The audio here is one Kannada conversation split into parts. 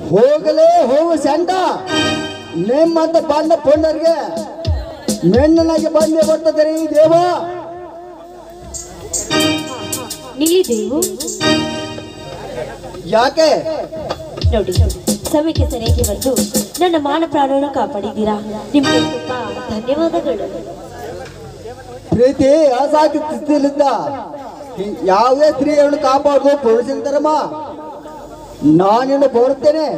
ಹೋಗಲೇ ಹೋಗು ಸೆಂಟ ನಿಮ್ಮಂತ ಬಂದ ಪುಂಡರಿಗೆ ಮೆಣ್ಣನಾಗಿ ಬಂದೇ ಬರ್ತದೆ ಈ ದೇವ ನಿಲ್ಲಿದೆವು ಯಾಕೆ ನೋಡಿ ಸಮಯಕ್ಕೆ ಸರಿಯಾಗಿ ಬಂದು ನನ್ನ ಮಾನ ಪ್ರಾಣವನ್ನು ಕಾಪಾಡಿದ್ದೀರಾ ನಿಮಗೆ ತುಂಬಾ ಧನ್ಯವಾದಗಳು ಪ್ರೀತಿ ಅಸಾಕಿ ಸ್ಥಿತಿಲಿದ್ದ ಈ ಯಾವುದೇ ಸ್ತ್ರೀಯನ್ನು ಕಾಪಾಡುದು ಪುರುಷನ ಧರ್ಮ ನಾನಿನ್ನು ಬರುತ್ತೇನೆ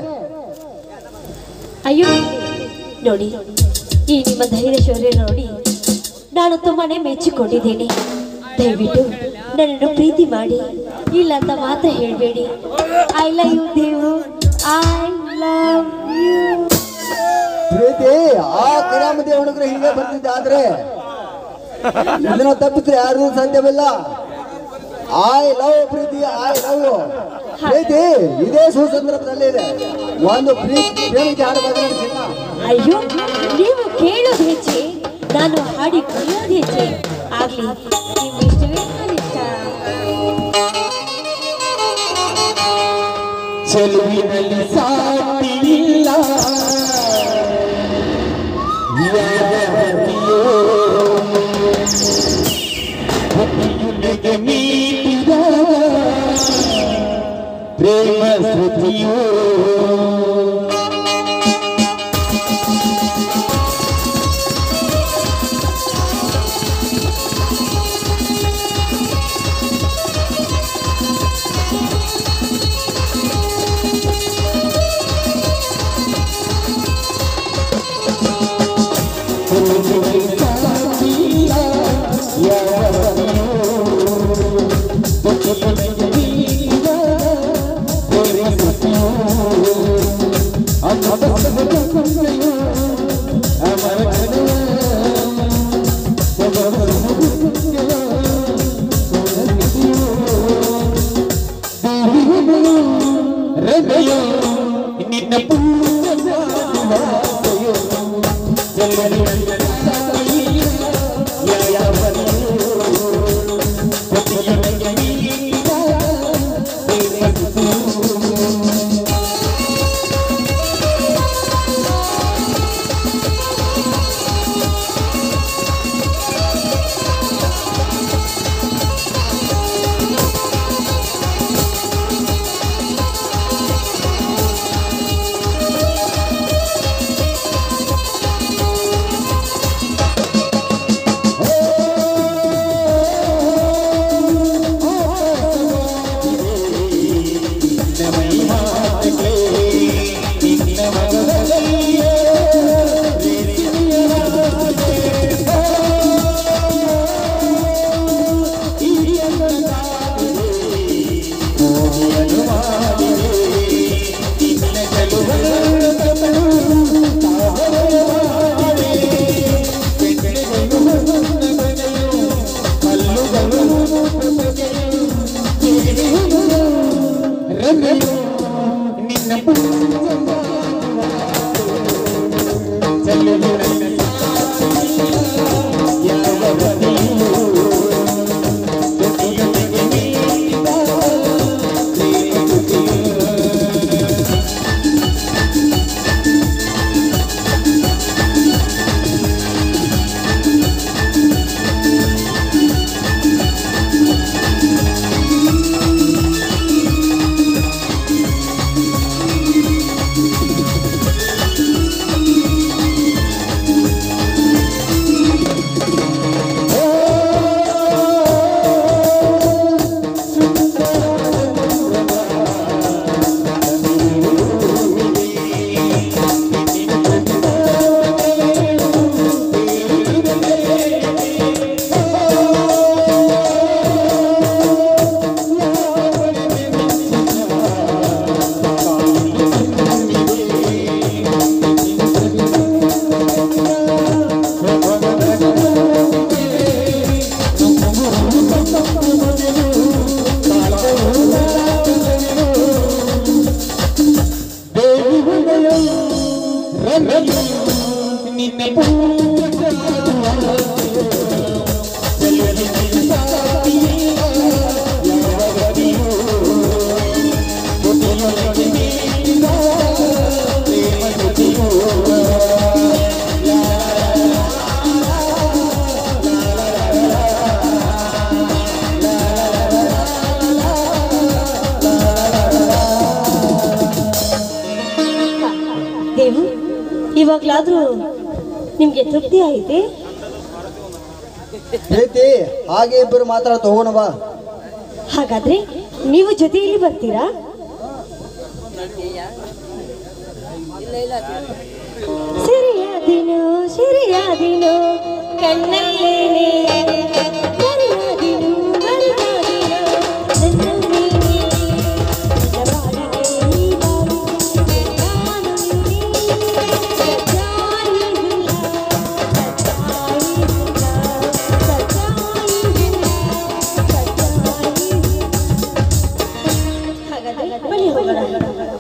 ಅಯ್ಯೋ ನೋಡಿ ಈ ನಿಮ್ಮ ಧೈರ್ಯ ಶೌರ್ಯ ನೋಡಿ ನಾನು ತುಂಬಾನೇ ಮೆಚ್ಚಿಕೊಂಡಿದ್ದೇನೆ ದಯವಿಟ್ಟು ನನ್ನನ್ನು ಪ್ರೀತಿ ಮಾಡಿ ಇಲ್ಲ ಅಂತ ಮಾತ್ರ ಹೇಳಬೇಡಿ I love you Devu I love you ಪ್ರೀತಿ ಆ ಕಿರಾಮ ದೇವನಿಗೆ ಹೀಗೆ ಬರ್ತಿದ್ದೆ ಆದ್ರೆ ಇದನ್ನ ತಪ್ಪಿದ್ರೆ ಯಾರು ಸಾಧ್ಯವಿಲ್ಲ ಐ ಲವ್ ಪ್ರೀತಿ ಐ ಲವ್ ಪ್ರೀತಿ ಇದೇ ಸುಸಂದರ್ಭದಲ್ಲಿ ಇದೆ ಒಂದು ಪ್ರೀತಿ ಪ್ರೇಮಿಗೆ ಹಾಡಬೇಕು ಚಿನ್ನ ಅಯ್ಯೋ ನೀವು ಕೇಳೋದು ಹೆಚ್ಚೆ ನಾನು ಹಾಡಿ ಕುಣಿಯೋದು ಹೆಚ್ಚೆ ಆಗ್ಲಿ ನಿಮ್ಮ ಇಷ್ಟವೇ ನನ್ನ ಇಷ್ಟ ಚೆಲುವಿನಲ್ಲಿ ಸಾಟಿಲ್ಲ ಯಾವತ್ತಿಯೋ ಪತಿಯುನಿಗೆ ಮೀಟಿದ ಪ್ರೇಮ ಶ್ರುತಿಯೋ ಚೆಲುವಿನಲ್ಲಿ ಸಾಟಿಲ್ಲ ಯಾವತ್ತಿಯೋ ಪತಿಯುನಿಗೆ ಮೀಟಿದ ಪ್ರೇಮ ಶ್ರುತಿಯೋ ಅಮರ ಹೃದಯೋ ನಿನ್ನ ಪೂರ್ಣವಾದಯೋ ಇವಾಗ್ಲಾದ್ರೂ ನಿಮ್ಗೆ ತೃಪ್ತಿ ಆಗಿದೆ ಪ್ರೀತಿ ಹಾಗೆ ಇಬ್ಬರು ಮಾತಾಡ್ತಾ ಹೋಗೋಣ ಬಾ ಹಾಗಾದ್ರೆ ನೀವು ಜೊತೆಯಲ್ಲಿ ಬರ್ತೀರಾ ಸಿರಿಯಾದಿನು ಸಿರಿಯಾದಿನು ಕಣ್ಣಲ್ಲೇನೆ ಮರೆಯಾದಿನು ಮರೆಯಾದಿನು ನನ್ನಲ್ಲೇನೆ ನಿಜವಾಗಿದೆ ಈ ಬಾಳಿಗೆ ನಾನು ನೀನೇ. ಸಚ್ಚಾಯಿದಿಲ್ಲ, ಸಚ್ಚಾಯಿದಿಲ್ಲ, ಸಚ್ಚಾಯಿದಿಲ್ಲ, ಸಚ್ಚಾಯಿದಿಲ್ಲ. ಹಾಗಾದ್ರೆ ಬನ್ನಿ ಹೋಗೋಣ